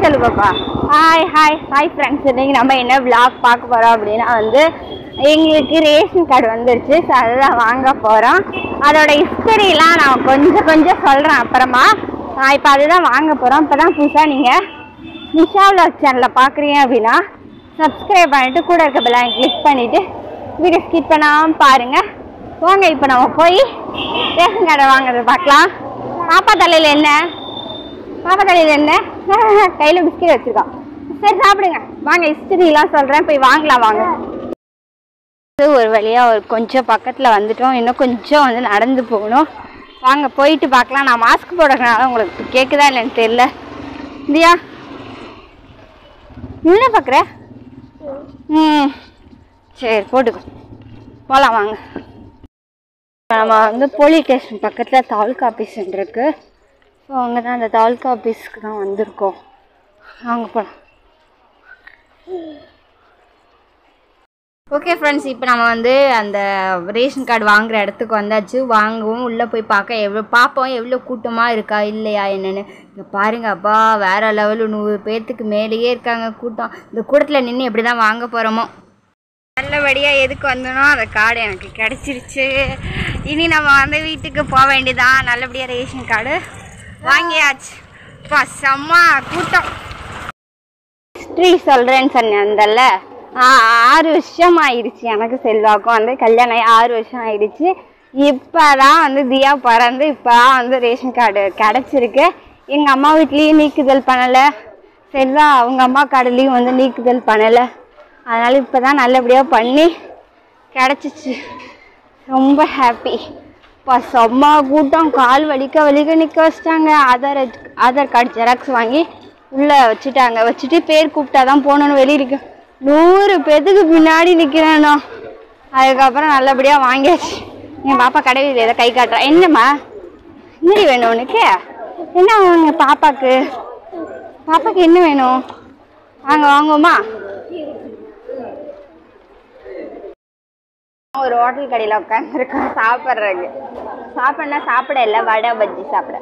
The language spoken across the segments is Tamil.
சொல்லு பாப்பா ஹாய் ஹாய் ஹாய் ஃப்ரெண்ட்ஸ் இன்னைக்கு நம்ம என்ன vlog பார்க்க போகிறோம் அப்படின்னா வந்து எங்களுக்கு ரேஷன் கார்டு வந்துருச்சு ஸோ அதுதான் வாங்க போகிறோம் அதோட ஹிஸ்டரிலாம் நான் கொஞ்சம் கொஞ்சம் சொல்கிறேன் அப்புறமா நான் இப்போ அதுதான் வாங்க போகிறோம் இப்போ தான் புதுசாக நீங்கள் நிஷா vlog சேனலில் பார்க்குறீங்க அப்படின்னா சப்ஸ்கிரைப் பண்ணிவிட்டு கூட இருக்க பெல்லாம் கிளிக் பண்ணிவிட்டு வீடியோ ஸ்கிப் பண்ணாமல் பாருங்கள் வாங்க இப்போ நம்ம போய் ரேஷன் கார்டை வாங்குறது பார்க்கலாம் பாப்பா தலையில் என்ன பாப்பா தலையில் என்ன கையில் பிஸ்கெட் வச்சுருக்கோம் சரி சாப்பிடுங்க வாங்க ஹிஸ்டரிலாம் சொல்கிறேன் போய் வாங்கலாம் வாங்க இது ஒரு வழியாக ஒரு கொஞ்சம் பக்கத்தில் வந்துட்டோம் இன்னும் கொஞ்சம் வந்து நடந்து போகணும் வாங்க போயிட்டு பார்க்கலாம் நான் மாஸ்க் போடுறதுனால உங்களுக்கு கேட்குதா இல்லைன்னு தெரியல இந்தியா என்ன பார்க்குற ம் சரி போட்டுக்கோ போகலாம் வாங்க நம்ம வந்து போலீஸ் ஸ்டேஷன் பக்கத்தில் தாலுக்கா ஆஃபீஸ் இருக்கு ஸோ அங்கே தான் அந்த தாலுக்கா ஆஃபீஸ்க்கு தான் வந்திருக்கோம் வாங்க போகலாம் ஓகே ஃப்ரெண்ட்ஸ் இப்போ நம்ம வந்து அந்த ரேஷன் கார்டு வாங்குற இடத்துக்கு வந்தாச்சு வாங்குவோம் உள்ளே போய் பார்க்க எவ்வளோ பார்ப்போம் எவ்வளோ கூட்டமாக இருக்கா இல்லையா என்னென்னு இங்கே பாருங்க அப்பா வேறு லெவலு நூறு பேர்த்துக்கு மேலேயே இருக்காங்க கூட்டம் இந்த கூட்டத்தில் நின்று எப்படி தான் வாங்க போகிறோமோ நல்லபடியாக எதுக்கு வந்தனோ அந்த கார்டு எனக்கு கிடச்சிருச்சு இனி நம்ம வந்து வீட்டுக்கு போக வேண்டியதான் நல்லபடியாக ரேஷன் கார்டு வாங்கியாச்சு பா செம்ம கூட்டம் ஹிஸ்ட்ரி சொல்கிறேன்னு சொன்னேன் அந்தல்ல ஆ ஆறு வருஷம் ஆயிடுச்சு எனக்கு செல்வாக்கும் வந்து கல்யாணம் ஆகி ஆறு வருஷம் ஆயிடுச்சு இப்போ தான் வந்து தியா பிறந்து இப்போ தான் வந்து ரேஷன் கார்டு கிடச்சிருக்கு எங்கள் அம்மா வீட்லேயும் நீக்குதல் பண்ணலை செல்வா அவங்க அம்மா கார்டுலேயும் வந்து நீக்குதல் பண்ணலை அதனால் இப்போ தான் நல்லபடியாக பண்ணி கிடச்சிச்சு ரொம்ப ஹாப்பி இப்போ செம்ம கூட்டம் கால் வலிக்க வலிக்க நிற்க வச்சிட்டாங்க ஆதார் எட்- ஆதார் கார்டு ஜெராக்ஸ் வாங்கி உள்ளே வச்சுட்டாங்க வச்சுட்டு பேர் கூப்பிட்டா தான் போகணுன்னு வெளியிருக்கு நூறு பேத்துக்கு பின்னாடி நிற்கிறேனோ அதுக்கப்புறம் நல்லபடியாக வாங்கியாச்சு என் பாப்பா கடையில் ஏதோ கை காட்டுறா என்னம்மா என்னடி வேணும் உனக்கு என்ன வாங்க பாப்பாக்கு பாப்பாக்கு என்ன வேணும் வாங்க வாங்குவோமா ஒரு ஹோட்டல் கடையில் உட்காந்துருக்கோம் சாப்பிட்றதுக்கு சாப்பிட்னா சாப்பிட இல்லை வடை பஜ்ஜி சாப்பிட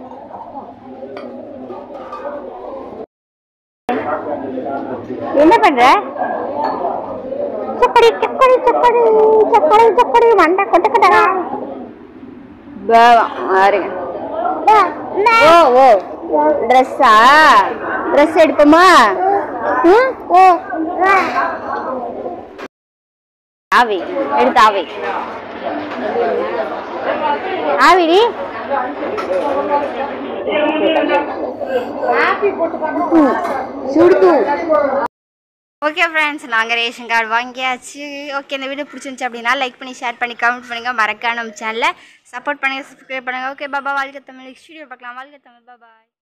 என்ன பண்ற சப்படி சப்படி சப்படி சப்படி சப்படி மண்டை கொட்டுக்கட்டா பாருங்க ஓ ஓ ட்ரெஸ்ஸா ட்ரெஸ் எடுப்போமா ம்? ஆவி எடுத்து ஆவி ஆவிடி சுடுது ஓகே ஃப்ரெண்ட்ஸ் நாங்கள் ரேஷன் கார்டு வாங்கியாச்சு ஓகே இந்த வீடியோ பிடிச்சிருந்துச்சு அப்படின்னா லைக் பண்ணி ஷேர் பண்ணி கமெண்ட் பண்ணுங்கள் மறக்காம நம்ம சேனலை சப்போர்ட் பண்ணுங்கள் சப்ஸ்கிரைப் பண்ணுங்கள் ஓகே பாபா வாழ்க்கை தமிழ் ஸ்டுடியோ பார்க்கலாம் வாழ்க்கை தமிழ் பாபாய்